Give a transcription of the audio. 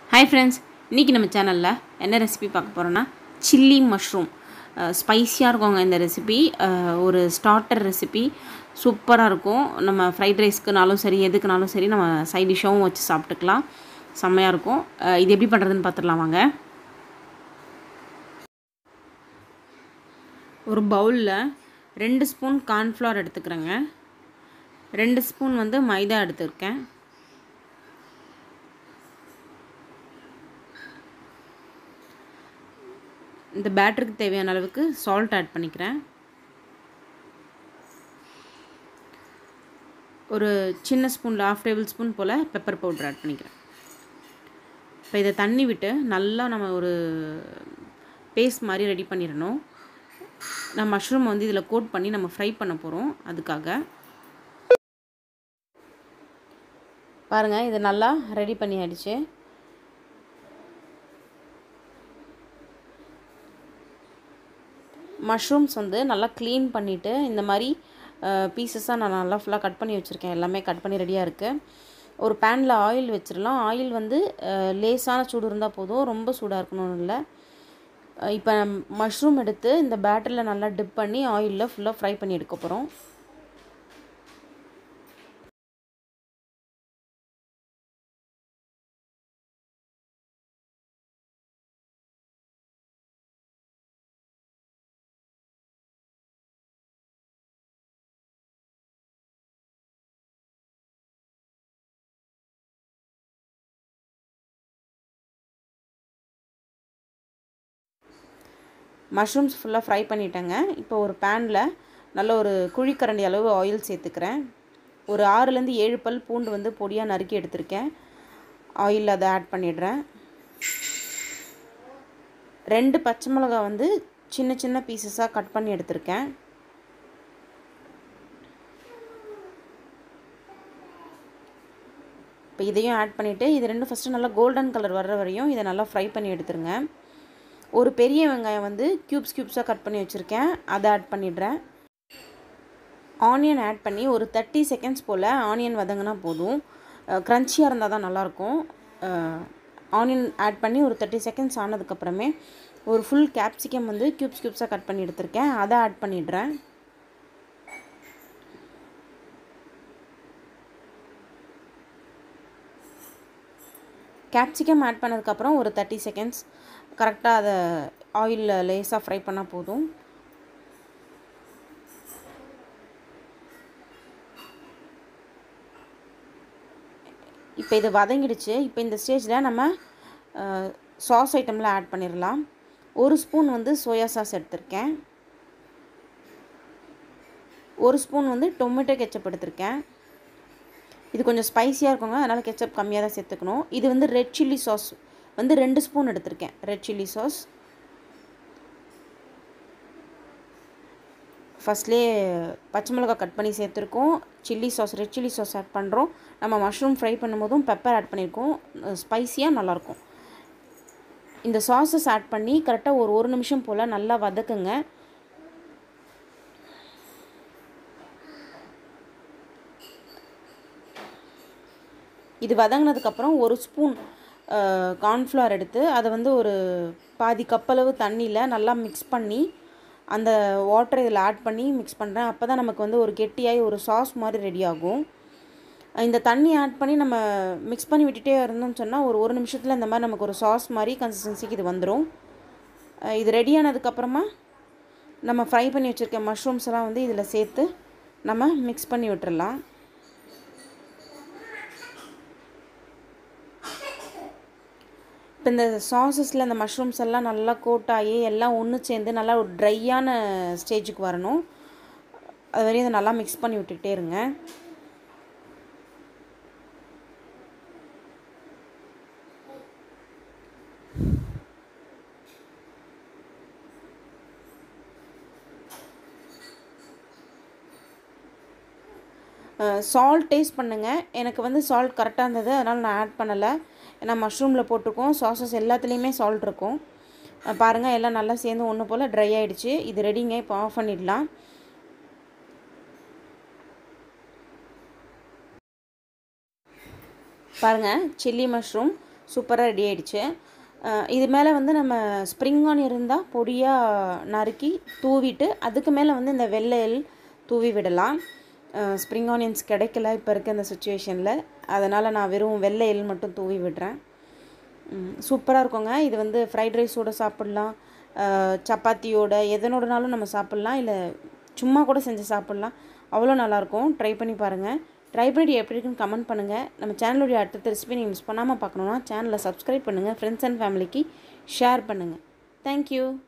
hi friends இன்றைக்கி நம்ம சேனலில் என்ன ரெசிபி பார்க்க போகிறோன்னா சில்லி மஷ்ரூம் ஸ்பைஸியாக இருக்குங்க இந்த ரெசிபி ஒரு ஸ்டார்டர் ரெசிபி சூப்பராக இருக்கும் நம்ம ஃப்ரைட் ரைஸ்க்குனாலும் சரி எதுக்குனாலும் சரி நம்ம சைட் டிஷ்ஷாகவும் வச்சு சாப்பிட்டுக்கலாம் செம்மையாக இருக்கும் அஹ் இது எப்படி பண்ணுறதுன்னு பார்த்துடலாம் வாங்க ஒரு பவுலில் ரெண்டு ஸ்பூன் கார்ன்ஃப்ளவர் எடுத்துக்கிறேங்க ரெண்டு ஸ்பூன் வந்து மைதா எடுத்துருக்கேன் இந்த பேட்டருக்கு தேவையான அளவுக்கு சால்ட் ஆட் பண்ணிக்கிறேன் ஒரு சின்ன ஸ்பூனில் ஆஃப் டேபிள் ஸ்பூன் போல் பெப்பர் பவுடர் ஆட் பண்ணிக்கிறேன் இப்போ இதை தண்ணி விட்டு நல்லா நம்ம ஒரு பேஸ்ட் மாதிரி ரெடி பண்ணிடணும் நான் மஷ்ரூம் வந்து இதில் கோட் பண்ணி நம்ம ஃப்ரை பண்ண போகிறோம் அதுக்காக பாருங்கள் இது நல்லா ரெடி பண்ணி ஆயிடுச்சு மஷ்ரூம்ஸ் வந்து நல்லா க்ளீன் பண்ணிவிட்டு இந்த மாதிரி பீசஸாக நான் நல்லா ஃபுல்லாக கட் பண்ணி வச்சுருக்கேன் எல்லாமே கட் பண்ணி ரெடியாக இருக்குது ஒரு பேனில் ஆயில் வச்சிடலாம் ஆயில் வந்து லேசான சூடு இருந்தால் போதும் ரொம்ப சூடாக இருக்கணும்னு இல்லை இப்போ மஷ்ரூம் எடுத்து இந்த பேட்டரியில் நல்லா டிப் பண்ணி ஆயிலில் ஃபுல்லாக ஃப்ரை பண்ணி எடுக்க போகிறோம் மஷ்ரூம்ஸ் ஃபுல்லாக ஃப்ரை பண்ணிட்டேங்க இப்போ ஒரு பேனில் நல்ல ஒரு குழிக்கரண்டி அளவு ஆயில் சேர்த்துக்கிறேன் ஒரு ஆறுலேருந்து ஏழு பல் பூண்டு வந்து பொடியாக நறுக்கி எடுத்திருக்கேன் ஆயில் அதை ஆட் பண்ணிடுறேன் ரெண்டு பச்சை மிளகா வந்து சின்ன சின்ன பீசஸாக கட் பண்ணி எடுத்திருக்கேன் இப்போ இதையும் ஆட் பண்ணிவிட்டு இது ரெண்டும் ஃபஸ்ட்டு நல்லா கோல்டன் கலர் வர்ற வரையும் இதை நல்லா ஃப்ரை பண்ணி எடுத்துருங்க ஒரு பெரிய வெங்காயம் வந்து க்யூப்ஸ் க்யூப்ஸாக கட் பண்ணி வச்சுருக்கேன் அதை ஆட் பண்ணிடுறேன் ஆனியன் ஆட் பண்ணி ஒரு தேர்ட்டி செகண்ட்ஸ் போல் ஆனியன் வதங்கினா போதும் க்ரன்ச்சியாக இருந்தால் தான் நல்லாயிருக்கும் ஆனியன் ஆட் பண்ணி ஒரு தேர்ட்டி செகண்ட்ஸ் ஆனதுக்கப்புறமே ஒரு ஃபுல் கேப்சிகம் வந்து க்யூப்ஸ் க்யூப்ஸாக கட் பண்ணி எடுத்திருக்கேன் அதை ஆட் பண்ணிடுறேன் கேப்சிகம் ஆட் பண்ணதுக்கப்புறம் ஒரு தேர்ட்டி செகண்ட்ஸ் கரெக்டாக அதை ஆயிலில் லேஸாக ஃப்ரை பண்ணால் போதும் இப்போ இது வதங்கிடுச்சு இப்போ இந்த ஸ்டேஜில் நம்ம சாஸ் ஐட்டமில் ஆட் பண்ணிடலாம் ஒரு ஸ்பூன் வந்து சோயா சாஸ் எடுத்திருக்கேன் ஒரு ஸ்பூன் வந்து டொமேட்டோ கெச்சப் எடுத்திருக்கேன் இது கொஞ்சம் ஸ்பைஸியாக இருக்குங்க அதனால் கெச்சப் கம்மியாக தான் சேர்த்துக்கணும் இது வந்து ரெட் சில்லி சாஸ் வந்து ரெண்டு ஸ்பூன் எடுத்திருக்கேன் ரெட் சில்லி சாஸ் ஃபஸ்ட்லேயே பச்சை மிளகா கட் பண்ணி சேர்த்துருக்கோம் chilli sauce red chilli sauce add பண்ணுறோம் நம்ம மஷ்ரூம் ஃப்ரை பண்ணும்போதும் பெப்பர் ஆட் பண்ணியிருக்கோம் ஸ்பைஸியாக நல்லாயிருக்கும் இந்த சாஸஸ் ஆட் பண்ணி கரெக்டாக ஒரு ஒரு நிமிஷம் போல் நல்லா வதக்குங்க இது வதங்கினதுக்கப்புறம் ஒரு ஸ்பூன் கார்ன்ஃப்ளவர் எடுத்து அதை வந்து ஒரு பாதி கப்பளவு தண்ணியில் நல்லா மிக்ஸ் பண்ணி அந்த வாட்டரை இதில் ஆட் பண்ணி மிக்ஸ் பண்ணுறேன் அப்போ தான் நமக்கு வந்து ஒரு கெட்டியாகி ஒரு சாஸ் மாதிரி ரெடி ஆகும் இந்த தண்ணி ஆட் பண்ணி நம்ம மிக்ஸ் பண்ணி விட்டுட்டே இருந்தோம்னு சொன்னால் ஒரு ஒரு நிமிஷத்தில் இந்த மாதிரி நமக்கு ஒரு சாஸ் மாதிரி கன்சிஸ்டன்சிக்கு இது வந்துடும் இது ரெடி ஆனதுக்கப்புறமா நம்ம ஃப்ரை பண்ணி வச்சுருக்க மஷ்ரூம்ஸ் எல்லாம் வந்து இதில் சேர்த்து நம்ம மிக்ஸ் பண்ணி விட்டுறலாம் இப்போ இந்த சாஸஸில் இந்த மஷ்ரூம்ஸ் எல்லாம் நல்லா கோட்டாகி எல்லாம் ஒன்று சேர்ந்து நல்லா ஒரு ட்ரையான ஸ்டேஜுக்கு வரணும் அது வரையும் அதை நல்லா மிக்ஸ் பண்ணி விட்டுக்கிட்டே இருங்க சால்ட் டேஸ்ட் பண்ணுங்கள் எனக்கு வந்து சால்ட் கரெக்டாக இருந்தது அதனால் நான் ஆட் பண்ணலை ஏன்னா மஷ்ரூமில் போட்டிருக்கோம் சாஸஸ் எல்லாத்துலேயுமே சால்ட் இருக்கும் பாருங்கள் எல்லாம் நல்லா சேர்ந்து ஒன்று போல் ட்ரை ஆகிடுச்சு இது ரெடிங்க இப்போ ஆஃப் பண்ணிடலாம் பாருங்கள் சில்லி மஷ்ரூம் சூப்பராக ரெடி ஆயிடுச்சு அஹ் இது மேலே வந்து நம்ம ஸ்ப்ரிங் ஆனியன் இருந்தால் பொடியாக நறுக்கி தூவிட்டு அதுக்கு மேலே வந்து இந்த வெள்ளை எள் தூவி விடலாம் ஸ்ப்ரிங் ஆனியன்ஸ் கிடைக்கல இப்போ இருக்க இந்த சுச்சுவேஷனில் அதனால் நான் வெறும் வெள்ளை எள் மட்டும் தூவி விடுறேன் சூப்பராக இருக்குங்க இது வந்து ஃப்ரைட் ரைஸோட சாப்பிட்லாம் அஹ் சப்பாத்தியோட எதனோடனாலும் நம்ம சாப்பிட்லாம் இல்லை சும்மா கூட செஞ்சு சாப்பிட்லாம் அவ்வளோ நல்லாயிருக்கும் ட்ரை பண்ணி பாருங்கள் ட்ரை பண்ணிட்டு எப்படி இருக்குன்னு கமெண்ட் பண்ணுங்கள் நம்ம சேனலுடைய அடுத்த ரெசிபி நீங்கள் மிஸ் பண்ணாமல் பார்க்கணுன்னா சேனலை சப்ஸ்கிரைப் பண்ணுங்கள் ஃப்ரெண்ட்ஸ் அண்ட் ஃபேமிலிக்கு ஷேர் பண்ணுங்கள் தேங்க்யூ